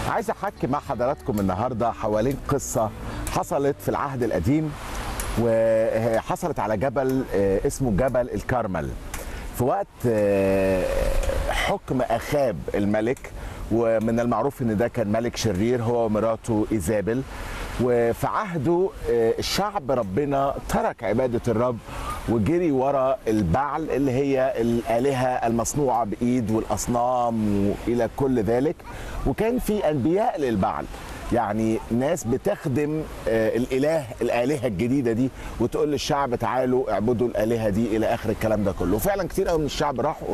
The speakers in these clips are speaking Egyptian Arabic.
عايز احكي مع حضراتكم النهارده حوالين قصه حصلت في العهد القديم وحصلت على جبل آه، اسمه جبل الكرمل في وقت آه، حكم اخاب الملك ومن المعروف ان ده كان ملك شرير هو ومراته ايزابل وفي عهده آه، الشعب ربنا ترك عباده الرب وجري ورا البعل اللي هي الالهه المصنوعه بايد والاصنام والى كل ذلك وكان في انبياء للبعل يعني ناس بتخدم آه، الاله الالهه الجديده دي وتقول للشعب تعالوا اعبدوا الالهه دي الى اخر الكلام ده كله وفعلا كتير قوي من الشعب راحوا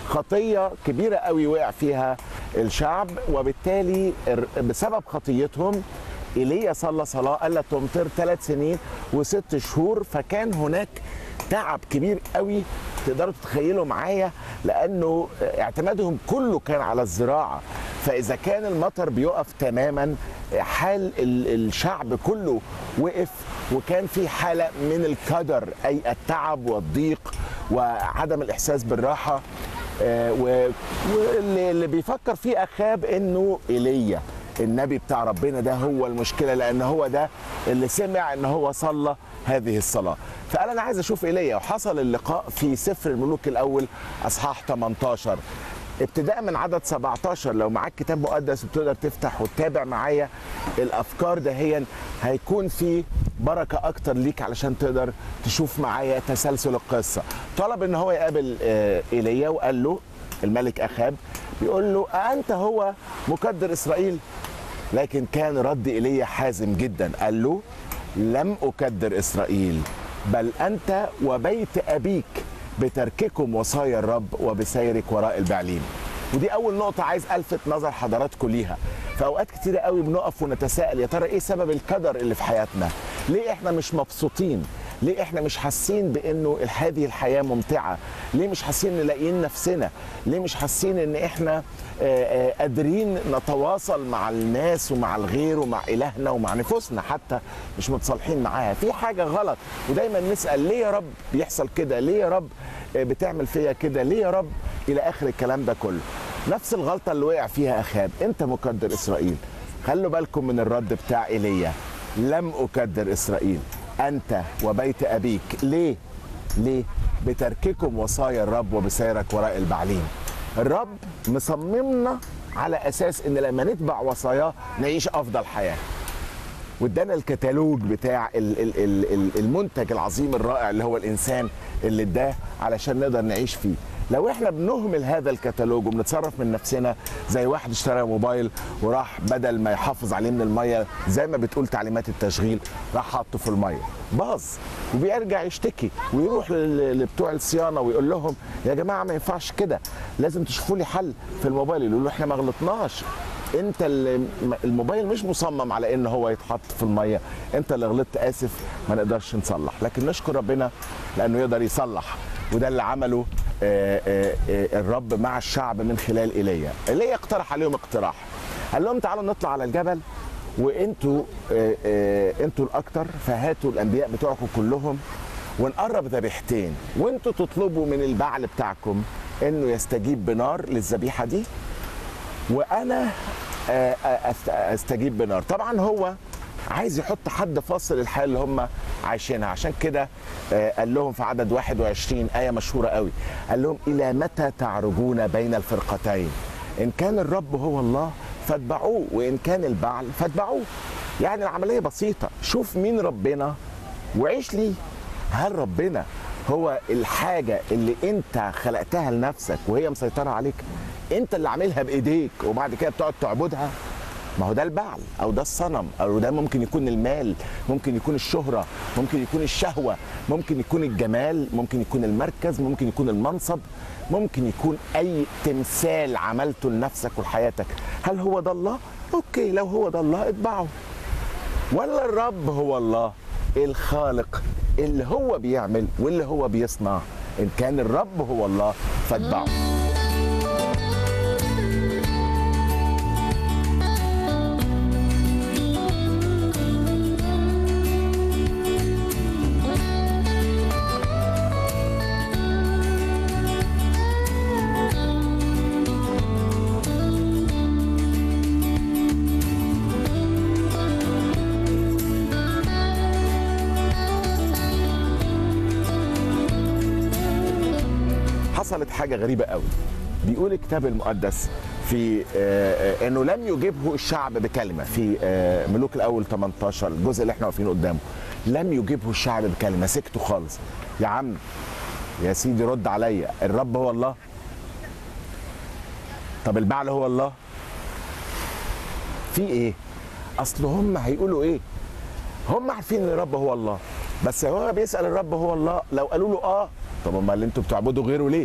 خطيه كبيره قوي وقع فيها الشعب وبالتالي ار- بسبب خطيتهم ايليا صلى صلاه قال لا تمطر ثلاث سنين وست شهور فكان هناك تعب كبير قوي تقدروا تتخيلوا معايا لانه اعتمادهم كله كان على الزراعه فاذا كان المطر بيقف تماما حال ال- الشعب كله وقف وكان في حاله من الكدر اي التعب والضيق وعدم الاحساس بالراحه آه، و- واللي اللي بيفكر فيه اخاب انه ايليا النبي بتاع ربنا ده هو المشكله لان هو ده اللي سمع ان هو صلى هذه الصلاه فقال انا عايز اشوف ايليا وحصل اللقاء في سفر الملوك الاول اصحاح 18 ابتداء من عدد 17 لو معاك كتاب مقدس وتقدر تفتح وتتابع معايا الافكار دهيا هيكون في بركه اكتر ليك علشان تقدر تشوف معايا تسلسل القصه طلب ان هو يقابل آه، ايليا وقال له الملك اخاب بيقول له أأنت هو مقدر إسرائيل لكن كان رد إيليا حازم جدا قال له لم أكدر إسرائيل بل أنت وبيت أبيك بترككم وصايا الرب وبسيرك وراء البعليم ودي أول نقطة عايز ألفت نظر حضراتكم ليها في أوقات كتيرة قوي بنقف ونتساءل يا ترى إيه سبب القدر اللي في حياتنا ليه إحنا مش مبسوطين ليه احنا مش حاسين بانه هذه الحياه ممتعه ليه مش حاسين ان لاقيين نفسنا ليه مش حاسين ان احنا آه، آه، قادرين نتواصل مع الناس ومع الغير ومع الهنا ومع نفوسنا حتى مش متصالحين معاها في حاجه غلط ودايما نسال ليه يا رب بيحصل كده ليه يا رب آه، بتعمل فيا كده ليه يا رب الى اخر الكلام ده كله نفس الغلطه اللي وقع فيها اخاب انت مقدر اسرائيل خلوا بالكم من الرد بتاع ايليا لم اكدر اسرائيل انت وبيت ابيك ليه ليه بترككم وصايا الرب وبسيرك وراء البعليم الرب مصممنا على اساس ان لما نتبع وصاياه نعيش افضل حياه وادانا الكتالوج بتاع ال- ال- ال- ال- المنتج العظيم الرائع اللي هو الانسان اللي اداه علشان نقدر نعيش فيه لو احنا بنهمل هذا الكتالوج وبنتصرف من نفسنا زي واحد اشترى موبايل وراح بدل ما يحافظ عليه من الميه زي ما بتقول تعليمات التشغيل راح حاطه في الميه باظ وبيرجع يشتكي ويروح لل- لبتوع الصيانه ويقول لهم يا جماعه ما ينفعش كده لازم تشوفوا لي حل في الموبايل يقولوا له احنا ما غلطناش انت اللي الموبايل مش مصمم على ان هو يتحط في الميه انت اللي غلطت اسف ما نقدرش نصلح لكن نشكر ربنا لانه يقدر يصلح وده اللي عمله آه، آه، آه، الرب مع الشعب من خلال ايليا ايليا اقترح عليهم اقتراح قال لهم تعالوا نطلع على الجبل وانتوا آه، آه، انتوا الاكتر فهاتوا الانبياء بتوعكم كلهم ونقرب ذبيحتين وانتوا تطلبوا من البعل بتاعكم انه يستجيب بنار للذبيحه دي وانا آه، آه، أست- استجيب بنار طبعا هو عايز يحط حد فاصل الحياه اللي هم عايشينها عشان كده آه، قال لهم في عدد 21 ايه مشهوره قوي قال لهم الى متى تعرجون بين الفرقتين ان كان الرب هو الله فاتبعوه وان كان البعل فاتبعوه يعني العمليه بسيطه شوف مين ربنا وعيش ليه هل ربنا هو الحاجة اللي انت خلقتها لنفسك وهي مسيطرة عليك انت اللي عاملها بايديك وبعد كده بتقعد تعبدها ما هو ده البعل او ده الصنم او ده ممكن يكون المال ممكن يكون الشهرة ممكن يكون الشهوة ممكن يكون الجمال ممكن يكون المركز ممكن يكون المنصب ممكن يكون اي تمثال عملته لنفسك ولحياتك هل هو ده الله اوكي لو هو ده الله اتبعه ولا الرب هو الله الخالق اللي هو بيعمل واللي هو بيصنع ان كان الرب هو الله فاتبعه حصلت حاجه غريبه قوي بيقول الكتاب المقدس في آه، آه، انه لم يجبه الشعب بكلمه في آه، ملوك الاول 18 الجزء اللي احنا واقفين قدامه لم يجبه الشعب بكلمه سكتوا خالص يا عم يا سيدي رد عليا الرب هو الله طب البعل هو الله في ايه اصل هم هيقولوا ايه هم عارفين ان الرب هو الله بس هو بيسال الرب هو الله لو قالوا له اه طب امال اللي انتوا بتعبدوا غيره ليه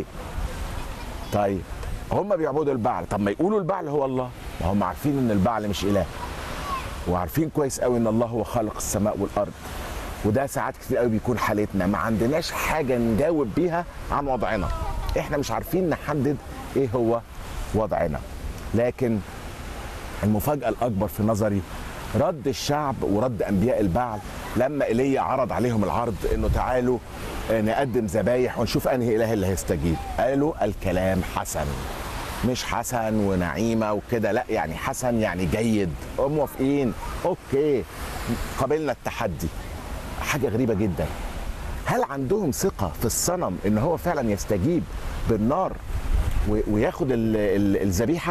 طيب هم بيعبدوا البعل طب ما يقولوا البعل هو الله ما هم عارفين ان البعل مش اله وعارفين كويس قوي ان الله هو خالق السماء والارض وده ساعات كتير قوي بيكون حالتنا ما عندناش حاجه نجاوب بيها عن وضعنا احنا مش عارفين نحدد ايه هو وضعنا لكن المفاجأة الأكبر في نظري رد الشعب ورد أنبياء البعل لما إيليا عرض عليهم العرض إنه تعالوا آه، نقدم ذبايح ونشوف أنهي إله اللي هيستجيب قالوا الكلام حسن مش حسن ونعيمة وكده لا يعني حسن يعني جيد موافقين أوكي قبلنا التحدي حاجة غريبة جدا هل عندهم ثقة في الصنم إن هو فعلا يستجيب بالنار و- وياخد ال- ال- الذبيحة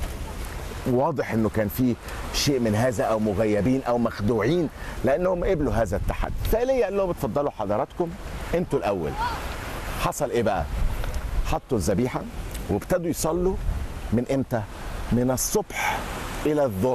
واضح انه كان في شيء من هذا او مغيبين او مخدوعين لانهم قبلوا هذا التحدي فايليا قال لهم اتفضلوا حضراتكم انتوا الاول حصل ايه بقى حطوا الذبيحه وابتدوا يصلوا من امتى من الصبح الى الظهر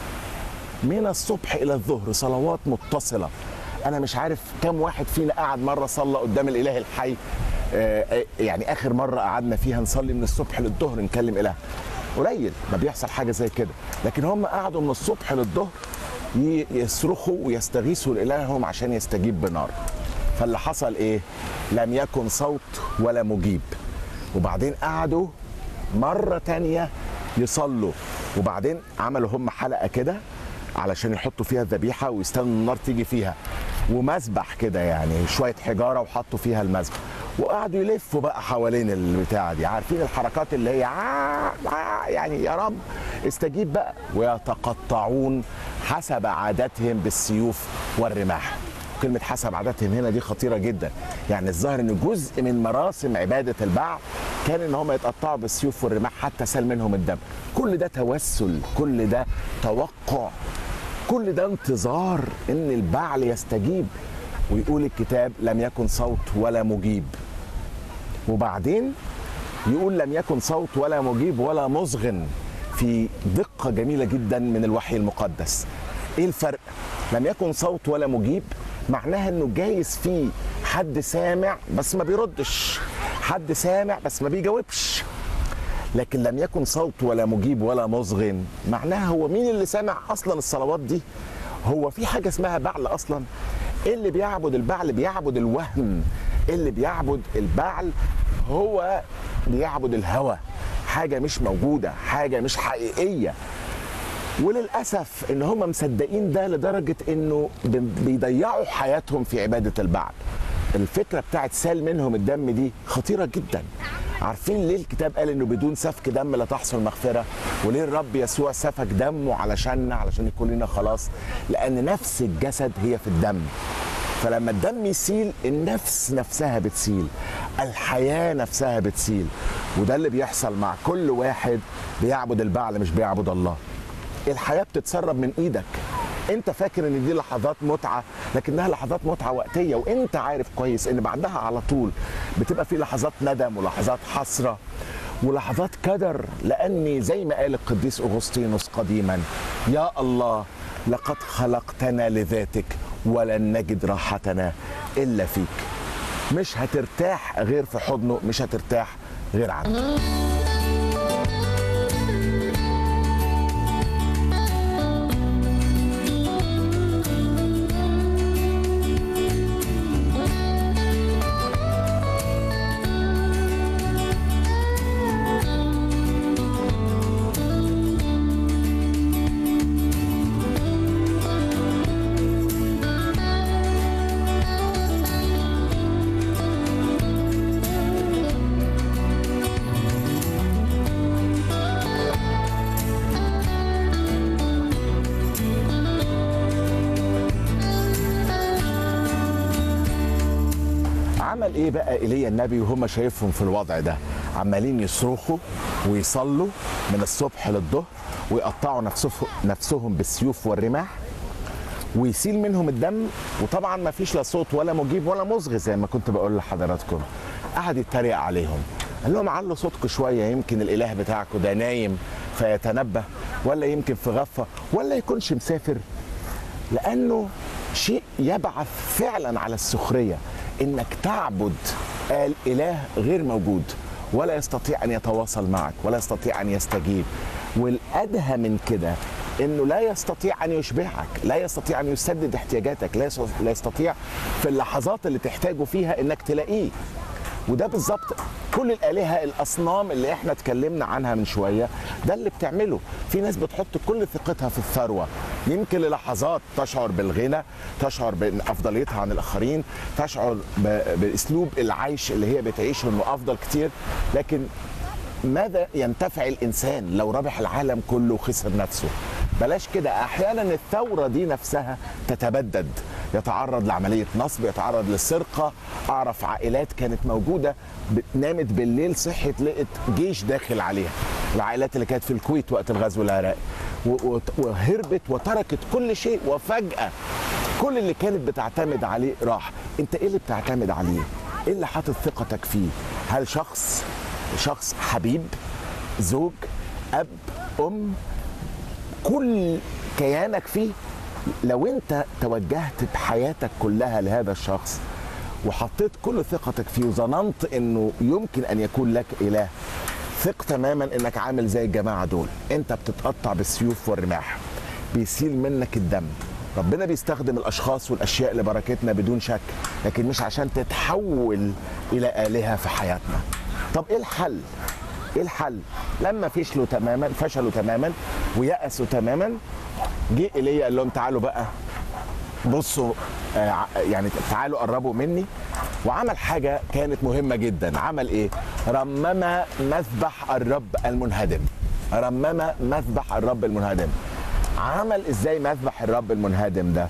من الصبح الى الظهر صلوات متصله انا مش عارف كم واحد فينا قعد مره صلى قدام الاله الحي آه، آه، يعني اخر مره قعدنا فيها نصلي من الصبح للظهر نكلم اله قليل ما بيحصل حاجه زي كده لكن هم قعدوا من الصبح للظهر ي- يصرخوا ويستغيثوا لالههم عشان يستجيب بنار فاللي حصل ايه لم يكن صوت ولا مجيب وبعدين قعدوا مرة تانية يصلوا وبعدين عملوا هم حلقة كده علشان يحطوا فيها الذبيحة ويستنوا النار تيجي فيها ومسبح كده يعني شوية حجارة وحطوا فيها المسبح وقعدوا يلفوا بقى حوالين البتاعة دي عارفين الحركات اللي هي عا عا يعني يا رب استجيب بقى ويتقطعون حسب عادتهم بالسيوف والرماح كلمة حسب عاداتهم هنا دي خطيرة جدا يعني الظاهر ان جزء من مراسم عبادة البعل كان ان هم يتقطعوا بالسيوف والرماح حتى سال منهم الدم كل ده توسل كل ده توقع كل ده انتظار ان البعل يستجيب ويقول الكتاب لم يكن صوت ولا مجيب وبعدين يقول لم يكن صوت ولا مجيب ولا مصغن في دقة جميلة جدا من الوحي المقدس ايه الفرق لم يكن صوت ولا مجيب معناها انه جايز فيه حد سامع بس ما بيردش حد سامع بس ما بيجاوبش لكن لم يكن صوت ولا مجيب ولا مصغن معناها هو مين اللي سامع اصلا الصلوات دي هو في حاجه اسمها بعل اصلا اللي بيعبد البعل بيعبد الوهم اللي بيعبد البعل هو بيعبد الهوى حاجه مش موجوده حاجه مش حقيقيه وللاسف ان هم مصدقين ده لدرجه انه ب- بيضيعوا حياتهم في عباده البعل الفكره بتاعت سال منهم الدم دي خطيره جدا عارفين ليه الكتاب قال انه بدون سفك دم لا تحصل مغفره وليه الرب يسوع سفك دمه علشاننا علشان يكون لنا خلاص لان نفس الجسد هي في الدم فلما الدم يسيل النفس نفسها بتسيل الحياة نفسها بتسيل وده اللي بيحصل مع كل واحد بيعبد البعل مش بيعبد الله الحياة بتتسرب من ايدك انت فاكر ان دي لحظات متعة لكنها لحظات متعة وقتية وانت عارف كويس ان بعدها على طول بتبقى في لحظات ندم ولحظات حسرة ولحظات كدر لاني زي ما قال القديس اغسطينوس قديما يا الله لقد خلقتنا لذاتك ولن نجد راحتنا الا فيك مش هترتاح غير في حضنه مش هترتاح غير عنده عمل ايه بقى ايليا النبي وهم شايفهم في الوضع ده عمالين يصرخوا ويصلوا من الصبح للظهر ويقطعوا نفسه نفسهم بالسيوف والرماح ويسيل منهم الدم وطبعا ما فيش لا صوت ولا مجيب ولا مصغي زي ما كنت بقول لحضراتكم قعد يتريق عليهم قال لهم علوا صوتكم شويه يمكن الاله بتاعكم ده نايم فيتنبه ولا يمكن في غفه ولا يكونش مسافر لانه شيء يبعث فعلا على السخريه انك تعبد الاله غير موجود ولا يستطيع ان يتواصل معك ولا يستطيع ان يستجيب والادهى من كده انه لا يستطيع ان يشبعك لا يستطيع ان يسدد احتياجاتك لا يس- لا يستطيع في اللحظات اللي تحتاجه فيها انك تلاقيه وده بالظبط كل الالهه الاصنام اللي احنا اتكلمنا عنها من شويه ده اللي بتعمله في ناس بتحط كل ثقتها في الثروه يمكن للحظات تشعر بالغنى تشعر بافضليتها عن الاخرين تشعر ب- باسلوب العيش اللي هي بتعيشه انه افضل كتير لكن ماذا ينتفع الانسان لو ربح العالم كله وخسر نفسه بلاش كده احيانا الثوره دي نفسها تتبدد يتعرض لعمليه نصب يتعرض للسرقه اعرف عائلات كانت موجوده ب- نامت بالليل صحت لقت جيش داخل عليها العائلات اللي كانت في الكويت وقت الغزو العراقي و- و- وهربت وتركت كل شيء وفجاه كل اللي كانت بتعتمد عليه راح انت ايه اللي بتعتمد عليه ايه اللي حاطط ثقتك فيه هل شخص شخص حبيب زوج اب ام كل كيانك فيه لو انت توجهت بحياتك كلها لهذا الشخص وحطيت كل ثقتك فيه وظننت انه يمكن ان يكون لك اله ثق تماما انك عامل زي الجماعه دول انت بتتقطع بالسيوف والرماح بيسيل منك الدم ربنا بيستخدم الاشخاص والاشياء لبركتنا بدون شك لكن مش عشان تتحول الى الهه في حياتنا طب ايه الحل ايه الحل لما فشلوا تماما فشلوا تماما ويأسوا تماما جه ايليا قال لهم تعالوا بقى بصوا آه، ع- يعني تعالوا قربوا مني وعمل حاجة كانت مهمة جدا عمل ايه رمم مذبح الرب المنهدم رمم مذبح الرب المنهدم عمل ازاي مذبح الرب المنهدم ده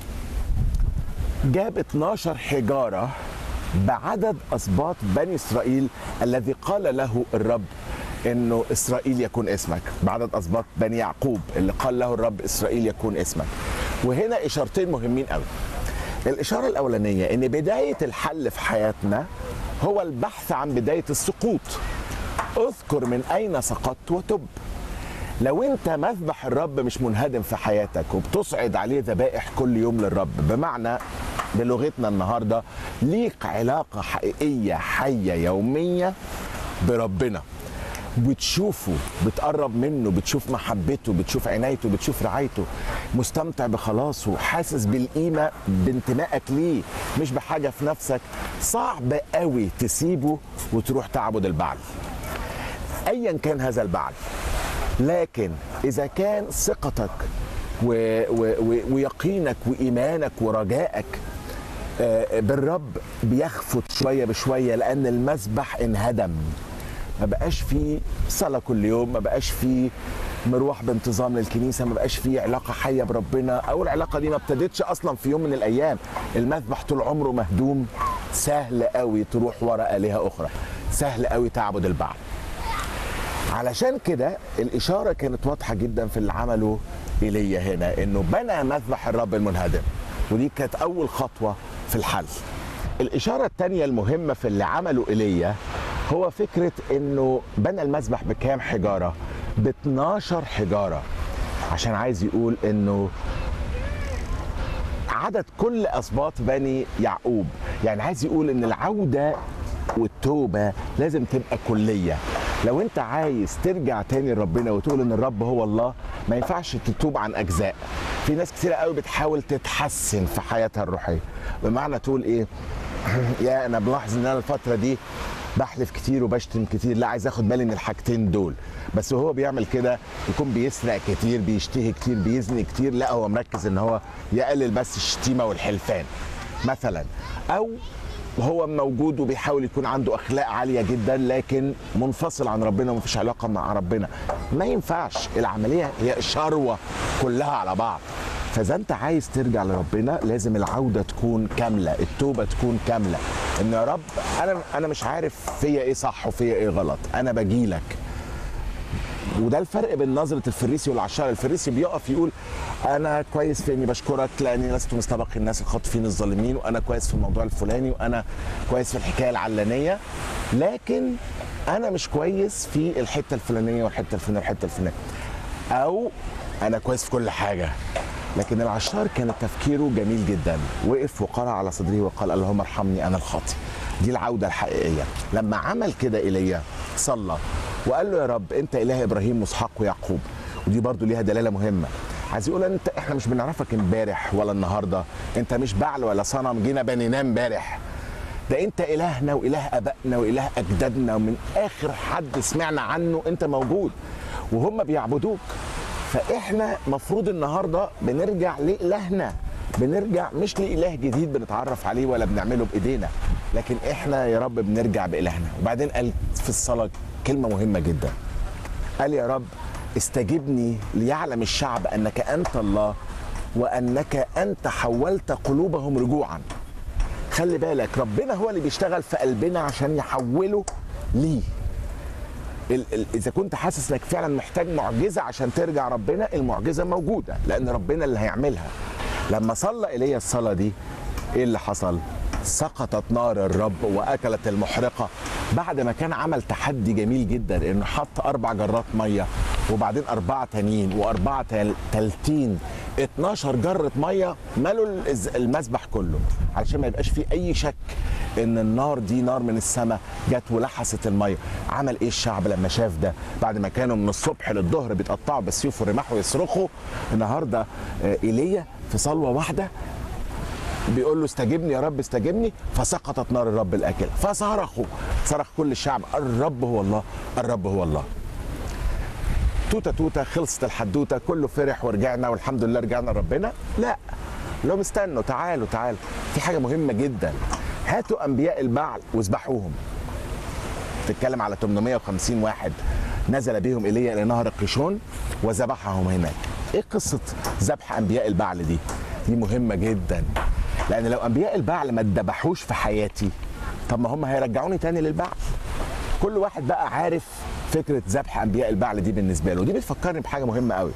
جاب 12 حجارة بعدد أسباط بني إسرائيل الذي قال له الرب انه اسرائيل يكون اسمك بعدد اسباط بني يعقوب اللي قال له الرب اسرائيل يكون اسمك وهنا اشارتين مهمين قوي الاشاره الاولانيه ان بدايه الحل في حياتنا هو البحث عن بدايه السقوط اذكر من اين سقطت وتب لو انت مذبح الرب مش منهدم في حياتك وبتصعد عليه ذبائح كل يوم للرب بمعنى بلغتنا النهارده ليك علاقه حقيقيه حيه يوميه بربنا بتشوفه بتقرب منه بتشوف محبته بتشوف عنايته بتشوف رعايته مستمتع بخلاصه حاسس بالقيمه بانتمائك ليه مش بحاجه في نفسك صعب قوي تسيبه وتروح تعبد البعل ايا كان هذا البعل لكن اذا كان ثقتك و... و... و... ويقينك وايمانك ورجائك آه، بالرب بيخفت شويه بشويه لان المسبح انهدم ما بقاش فيه صلاه كل يوم ما بقاش فيه مروح بانتظام للكنيسه ما بقاش فيه علاقه حيه بربنا او العلاقه دي ما ابتدتش اصلا في يوم من الايام المذبح طول عمره مهدوم سهل قوي تروح ورا الهه اخرى سهل قوي تعبد البعل علشان كده الإشارة كانت واضحة جدا في اللي عمله إيليا هنا إنه بنى مذبح الرب المنهدم ودي كانت أول خطوة في الحل الإشارة الثانية المهمة في اللي عمله إيليا هو فكرة إنه بنى المذبح بكام حجارة؟ ب 12 حجارة عشان عايز يقول إنه عدد كل اسباط بني يعقوب يعني عايز يقول ان العوده والتوبه لازم تبقى كليه لو انت عايز ترجع تاني لربنا وتقول ان الرب هو الله ما ينفعش تتوب عن اجزاء في ناس كتير قوي بتحاول تتحسن في حياتها الروحيه بمعنى تقول ايه يا انا بلاحظ ان انا الفتره دي بحلف كتير وبشتم كتير لا عايز اخد بالي من الحاجتين دول بس وهو بيعمل كده يكون بيسرق كتير بيشتهي كتير بيزني كتير لا هو مركز ان هو يقلل بس الشتيمه والحلفان مثلا او هو موجود وبيحاول يكون عنده اخلاق عاليه جدا لكن منفصل عن ربنا ومفيش علاقه مع ربنا ما ينفعش العمليه هي شروه كلها على بعض فاذا انت عايز ترجع لربنا لازم العوده تكون كامله التوبه تكون كامله ان يا رب انا انا مش عارف فيا ايه صح وفيا ايه غلط انا باجي لك وده الفرق بين نظره الفريسي والعشار الفريسي بيقف يقول انا كويس في اني بشكرك لاني لست مستبق الناس الخاطفين الظالمين وانا كويس في الموضوع الفلاني وانا كويس في الحكايه العلانيه لكن انا مش كويس في الحته الفلانيه والحته الفلانيه والحته الفلانيه او انا كويس في كل حاجه لكن العشار كان تفكيره جميل جدا وقف وقرأ على صدره وقال اللهم ارحمني انا الخاطئ دي العوده الحقيقيه لما عمل كده ايليا صلى وقال له يا رب انت اله ابراهيم واسحاق ويعقوب ودي برضو ليها دلاله مهمه عايز يقول انت احنا مش بنعرفك امبارح ولا النهارده انت مش بعل ولا صنم جينا بنيناه امبارح ده انت الهنا واله ابائنا واله اجدادنا ومن اخر حد سمعنا عنه انت موجود وهم بيعبدوك فاحنا مفروض النهارده بنرجع لالهنا بنرجع مش لاله جديد بنتعرف عليه ولا بنعمله بايدينا لكن احنا يا رب بنرجع بالهنا وبعدين قال في الصلاه كلمه مهمه جدا قال يا رب استجبني ليعلم الشعب انك انت الله وانك انت حولت قلوبهم رجوعا خلي بالك ربنا هو اللي بيشتغل في قلبنا عشان يحوله ليه ال- ال- اذا كنت حاسس انك فعلا محتاج معجزه عشان ترجع ربنا المعجزه موجوده لان ربنا اللي هيعملها لما صلى ايليا الصلاه دي ايه اللي حصل سقطت نار الرب واكلت المحرقه بعد ما كان عمل تحدي جميل جدا انه حط اربع جرات ميه وبعدين اربعه تانيين واربعه تال- تالتين 12 جره ميه ملوا الز- المسبح كله علشان ما يبقاش فيه اي شك ان النار دي نار من السماء جت ولحست الميه عمل ايه الشعب لما شاف ده بعد ما كانوا من الصبح للظهر بيتقطعوا بالسيوف والرماح ويصرخوا النهارده آه، ايليا في صلوه واحده بيقول له استجبني يا رب استجبني فسقطت نار الرب الاكله فصرخوا صرخ كل الشعب الرب هو الله الرب هو الله توته توته خلصت الحدوته كله فرح ورجعنا والحمد لله رجعنا ربنا لا لهم استنوا تعالوا تعالوا في حاجه مهمه جدا هاتوا انبياء البعل واذبحوهم تتكلم على 850 واحد نزل بهم ايليا الى نهر قيشون وذبحهم هناك ايه قصه ذبح انبياء البعل دي دي مهمه جدا لان لو انبياء البعل ما اتذبحوش في حياتي طب ما هم هيرجعوني تاني للبعل كل واحد بقى عارف فكره ذبح انبياء البعل دي بالنسبه له ودي بتفكرني بحاجه مهمه قوي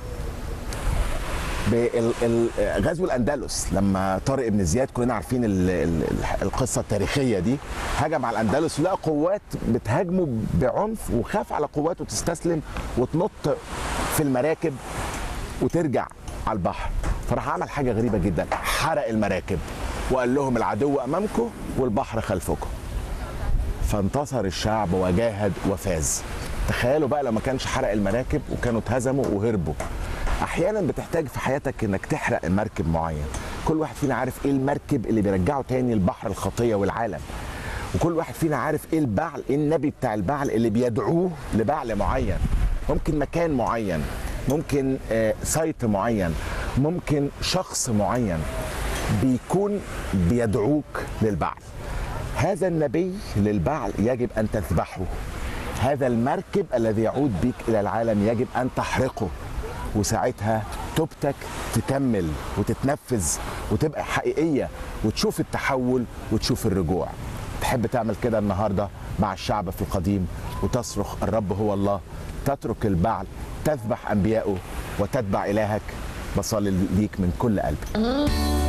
بال- ال- غزو الاندلس لما طارق بن زياد كلنا عارفين ال- ال- القصه التاريخيه دي هجم على الاندلس ولقى قوات بتهاجمه بعنف وخاف على قواته تستسلم وتنط في المراكب وترجع على البحر فراح عمل حاجه غريبه جدا حرق المراكب وقال لهم العدو امامكم والبحر خلفكم فانتصر الشعب وجاهد وفاز تخيلوا بقى لو ما كانش حرق المراكب وكانوا اتهزموا وهربوا احيانا بتحتاج في حياتك انك تحرق مركب معين كل واحد فينا عارف ايه المركب اللي بيرجعه تاني البحر الخطيه والعالم وكل واحد فينا عارف ايه البعل ايه النبي بتاع البعل اللي بيدعوه لبعل معين ممكن مكان معين ممكن آه، سايت معين ممكن شخص معين بيكون بيدعوك للبعل هذا النبي للبعل يجب ان تذبحه هذا المركب الذي يعود بك الى العالم يجب ان تحرقه وساعتها توبتك تكمل وتتنفذ وتبقى حقيقيه وتشوف التحول وتشوف الرجوع تحب تعمل كده النهارده مع الشعب في القديم وتصرخ الرب هو الله تترك البعل تذبح انبيائه وتتبع الهك بصلي ليك من كل قلبي